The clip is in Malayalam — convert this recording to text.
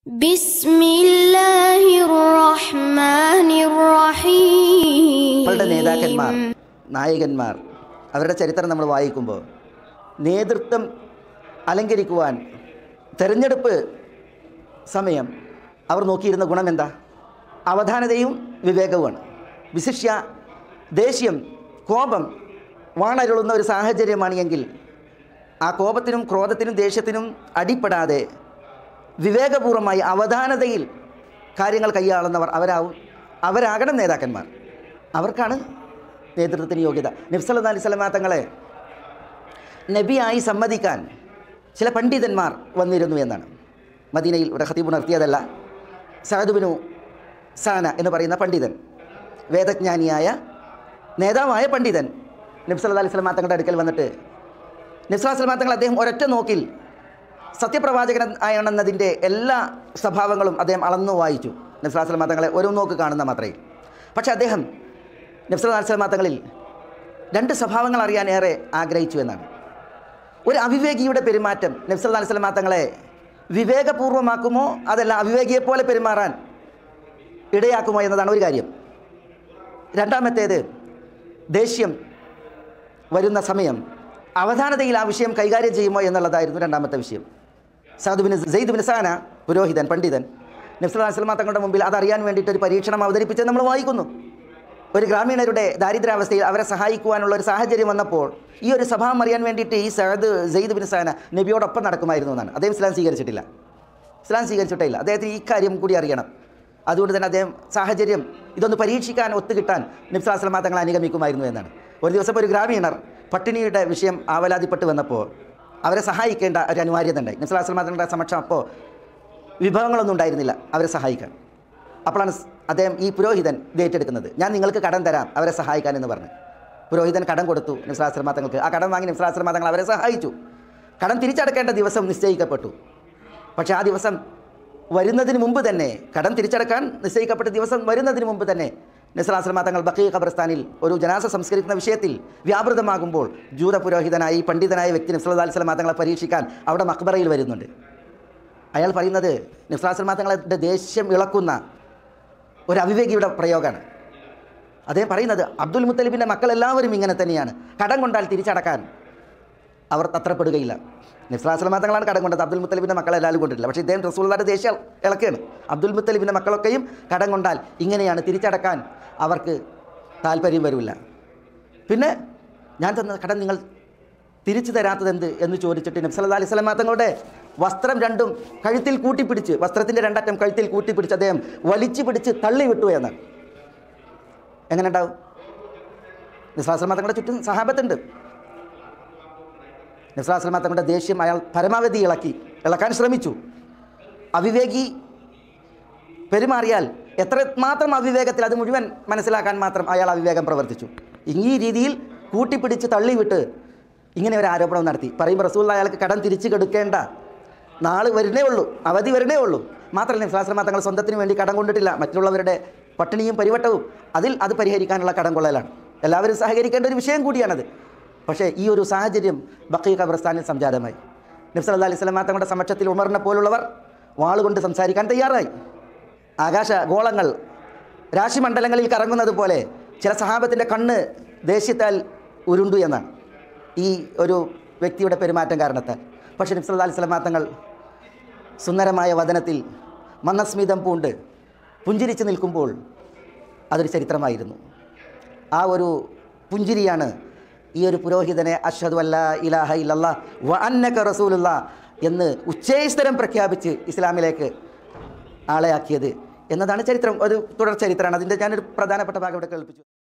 بسم الله الرحمن നമ്മളുടെ നേതാക്കന്മാർ الرحيم നായകന്മാർ അവരുടെ ചരിത്രം നമ്മൾ വായിക്കുമ്പോൾ നേതൃത്വം അലങ്കരിക്കുവാൻ തെരഞ്ഞെടുപ്പ് സമയം അവർ നോക്കിയിരുന്ന ഗുണം എന്താ അവധാനതയും വിവേകവുമാണ് വിശിഷ്യ ദേഷ്യം കോപം വാണരുളുന്ന ഒരു സാഹചര്യമാണ് എങ്കിൽ ആ കോപത്തിനും ക്രോധത്തിനും ദേഷ്യത്തിനും അടിപ്പെടാതെ വിവേകപൂർവമായി അവധാനതയിൽ കാര്യങ്ങൾ കൈയാളുന്നവർ അവരാവും അവരാകണം നേതാക്കന്മാർ അവർക്കാണ് നേതൃത്വത്തിന് യോഗ്യത നബ്സല്ലാ അലൈഹി സ്വലമാ തങ്ങളെ നബിയായി സമ്മതിക്കാൻ ചില പണ്ഡിതന്മാർ വന്നിരുന്നു എന്നാണ് മദീനയിൽ ഇവിടെ ഖത്തീബ് ഉണർത്തിയതല്ല സഹദുബിനു സാന എന്ന് പറയുന്ന പണ്ഡിതൻ വേദജ്ഞാനിയായ നേതാവായ പണ്ഡിതൻ നബ്സല്ലാ അലൈഹി സ്വലമാ തങ്ങളുടെ അടുക്കൽ വന്നിട്ട് നബ്സല്ലാ സ്വലമാ തങ്ങൾ അദ്ദേഹം ഒരൊറ്റ നോക്കിൽ സത്യപ്രവാചകൻ ആണെന്നതിൻ്റെ എല്ലാ സ്വഭാവങ്ങളും അദ്ദേഹം അളന്നു വായിച്ചു നബ്സല്ലാ സ്വലമാ തങ്ങളെ ഒരു നോക്ക് കാണുന്ന മാത്രയിൽ പക്ഷേ അദ്ദേഹം നബ്സല്ലാ സ്വലമാ തങ്ങളിൽ രണ്ട് സ്വഭാവങ്ങൾ അറിയാൻ ഏറെ ആഗ്രഹിച്ചു എന്നാണ് ഒരു അവിവേകിയുടെ പെരുമാറ്റം നബ്സല്ലാ അലൈഹി സ്വലമാ തങ്ങളെ വിവേകപൂർവമാക്കുമോ അതല്ല അവിവേകിയെപ്പോലെ പെരുമാറാൻ ഇടയാക്കുമോ എന്നതാണ് ഒരു കാര്യം രണ്ടാമത്തേത് ദേഷ്യം വരുന്ന സമയം അവധാനതയിൽ ആ വിഷയം കൈകാര്യം ചെയ്യുമോ എന്നുള്ളതായിരുന്നു രണ്ടാമത്തെ വിഷയം സാദുബിന് സെയ്ദുബിന് സാന പുരോഹിതൻ പണ്ഡിതൻ നബ്സല്ലാ സ്വലമാ തങ്ങളുടെ മുമ്പിൽ അതറിയാൻ വേണ്ടിയിട്ട് ഒരു പരീക്ഷണം അവതരിപ്പിച്ചത് നമ്മൾ വായിക്കുന്നു ഒരു ഗ്രാമീണരുടെ ദാരിദ്ര്യാവസ്ഥയിൽ അവരെ സഹായിക്കുവാനുള്ള ഒരു സാഹചര്യം വന്നപ്പോൾ ഈ ഒരു സ്വഭാവം അറിയാൻ വേണ്ടിയിട്ട് ഈ സഹദ് സെയ്ദ് ബിൻ സാന നബിയോടൊപ്പം നടക്കുമായിരുന്നു എന്നാണ് അദ്ദേഹം ഇസ്ലാം സ്വീകരിച്ചിട്ടില്ല ഇസ്ലാം സ്വീകരിച്ചിട്ടില്ല അദ്ദേഹത്തിന് ഈ കാര്യം കൂടി അറിയണം അതുകൊണ്ട് തന്നെ അദ്ദേഹം സാഹചര്യം ഇതൊന്ന് പരീക്ഷിക്കാൻ ഒത്തുകിട്ടാൻ നിബ്സാ സ്വലമാ തങ്ങൾ അനുഗമിക്കുമായിരുന്നു എന്നാണ് ഒരു ദിവസം ഒരു ഗ്രാമീണർ പട്ടിണിയുടെ വിഷയം ആവലാതിപ്പെട്ട് വന്നപ്പോൾ അവരെ സഹായിക്കേണ്ട ഒരു അനിവാര്യത ഉണ്ടായി നിബ്സാ സ്വലമാ തങ്ങളുടെ സമക്ഷം അപ്പോൾ വിഭവങ്ങളൊന്നും ഉണ്ടായിരുന്നില്ല അവരെ സഹായിക്കാൻ അപ്പോഴാണ് സ് അദ്ദേഹം ഈ പുരോഹിതൻ ഇത് ഏറ്റെടുക്കുന്നത് ഞാൻ നിങ്ങൾക്ക് കടം തരാം അവരെ സഹായിക്കാൻ എന്ന് പറഞ്ഞു പുരോഹിതൻ കടം കൊടുത്തു നിസ്ലാശ്രമ തങ്ങൾക്ക് ആ കടം വാങ്ങി നിസ്ലാശ്രമ തങ്ങൾ അവരെ സഹായിച്ചു കടം തിരിച്ചടക്കേണ്ട ദിവസം നിശ്ചയിക്കപ്പെട്ടു പക്ഷേ ആ ദിവസം വരുന്നതിന് മുമ്പ് തന്നെ കടം തിരിച്ചടക്കാൻ നിശ്ചയിക്കപ്പെട്ട ദിവസം വരുന്നതിന് മുമ്പ് തന്നെ നിസ്ലാശ്രമ തങ്ങൾ ബക്കീ ഖബർസ്ഥാനിൽ ഒരു ജനാസ സംസ്കരിക്കുന്ന വിഷയത്തിൽ വ്യാപൃതമാകുമ്പോൾ ജൂത പുരോഹിതനായി പണ്ഡിതനായ വ്യക്തി നിസ്ലാ അലിസ്ലാം തങ്ങളെ പരീക്ഷിക്കാൻ അവിടെ മക്ബറയിൽ വരുന്നുണ്ട് അയാൾ പറയുന്നത് നിസ്ലാസ്ലമാ തങ്ങളുടെ ദേഷ്യം ഇളക്കുന്ന ഒരു അവിവേകിയുടെ പ്രയോഗമാണ് അദ്ദേഹം പറയുന്നത് അബ്ദുൽ മുത്തലിബിൻ്റെ മക്കളെല്ലാവരും ഇങ്ങനെ തന്നെയാണ് കടം കൊണ്ടാൽ തിരിച്ചടക്കാൻ അവർ തത്രപ്പെടുകയില്ല നിസ്ലാസ്ലമാ തങ്ങളാണ് കടം കൊണ്ടത് അബ്ദുൽ മുത്തലിബിൻ്റെ മക്കളെ എല്ലാവരും കൊണ്ടിട്ടില്ല പക്ഷേ ഇദ്ദേഹം റസൂൽദാരുടെ ദേഷ്യം ഇളക്കുകയാണ് അബ്ദുൽ മുത്തലിബിൻ്റെ മക്കളൊക്കെയും കടം കൊണ്ടാൽ ഇങ്ങനെയാണ് തിരിച്ചടക്കാൻ അവർക്ക് താല്പര്യം വരില്ല പിന്നെ ഞാൻ തന്ന കടം നിങ്ങൾ തിരിച്ചു തരാത്തത് എന്ത് എന്ന് ചോദിച്ചിട്ട് നബ്സല്ലാ അലൈഹി സ്വലാം തങ്ങളുടെ വസ്ത്രം രണ്ടും കഴുത്തിൽ കൂട്ടിപ്പിടിച്ച് വസ്ത്രത്തിൻ്റെ രണ്ടറ്റം കഴുത്തിൽ കൂട്ടിപ്പിടിച്ച് അദ്ദേഹം വലിച്ചു പിടിച്ച് തള്ളി വിട്ടു എന്നാണ് എങ്ങനെ ഉണ്ടാവും നിസ്ലാസ്ലമ തങ്ങളുടെ ചുറ്റും സഹാബത്തുണ്ട് നിസ്ലാസ്ലമ തങ്ങളുടെ ദേഷ്യം അയാൾ പരമാവധി ഇളക്കി ഇളക്കാൻ ശ്രമിച്ചു അവിവേകി പെരുമാറിയാൽ എത്ര മാത്രം അവിവേകത്തിൽ അത് മുഴുവൻ മനസ്സിലാക്കാൻ മാത്രം അയാൾ അവിവേകം പ്രവർത്തിച്ചു ഈ രീതിയിൽ കൂട്ടിപ്പിടിച്ച് തള്ളിവിട്ട് ഇങ്ങനെ ഒരു ആരോപണം നടത്തി പറയുമ്പോൾ റസൂൽ അയാൾക്ക് കടം തിരിച്ചു കൊടുക്കേണ്ട നാൾ വരുന്നേ ഉള്ളൂ അവധി വരുന്നേ ഉള്ളൂ മാത്രമല്ല നിസ്ലാശ്രമ തങ്ങൾ സ്വന്തത്തിന് വേണ്ടി കടം കൊണ്ടിട്ടില്ല മറ്റുള്ളവരുടെ പട്ടിണിയും പരിവട്ടവും അതിൽ അത് പരിഹരിക്കാനുള്ള കടം കൊള്ളലാണ് എല്ലാവരും സഹകരിക്കേണ്ട ഒരു വിഷയം കൂടിയാണത് പക്ഷേ ഈ ഒരു സാഹചര്യം ബക്കീ ഖബർസ്ഥാനിൽ സംജാതമായി നബ്സല്ലാ അലൈഹി സ്വലമാ തങ്ങളുടെ സമക്ഷത്തിൽ ഉമറിനെ പോലുള്ളവർ വാളുകൊണ്ട് സംസാരിക്കാൻ തയ്യാറായി ആകാശ ഗോളങ്ങൾ രാശിമണ്ഡലങ്ങളിൽ കറങ്ങുന്നത് പോലെ ചില സഹാബത്തിൻ്റെ കണ്ണ് ദേഷ്യത്താൽ ഉരുണ്ടു എന്നാണ് ഈ ഒരു വ്യക്തിയുടെ പെരുമാറ്റം കാരണത്താൽ പക്ഷേ നബ്സല്ലാ അലൈഹി സ്വലമാ തങ്ങൾ സുന്ദരമായ വദനത്തിൽ മന്ദസ്മിതം പൂണ്ട് പുഞ്ചിരിച്ച് നിൽക്കുമ്പോൾ അതൊരു ചരിത്രമായിരുന്നു ആ ഒരു പുഞ്ചിരിയാണ് ഈ ഒരു പുരോഹിതനെ അഷ്ഹദു അല്ല ഇലാഹ ഇല്ലല്ലാ വ അന്നക റസൂലുള്ള എന്ന് ഉച്ചേസ്തരം പ്രഖ്യാപിച്ച് ഇസ്ലാമിലേക്ക് ആളെയാക്കിയത് എന്നതാണ് ചരിത്രം ഒരു തുടർ ചരിത്രമാണ് അതിൻ്റെ ഞാനൊരു പ്രധാനപ്പെട്ട ഭാഗം ഇവിടെ കേൾപ്പിച്ചു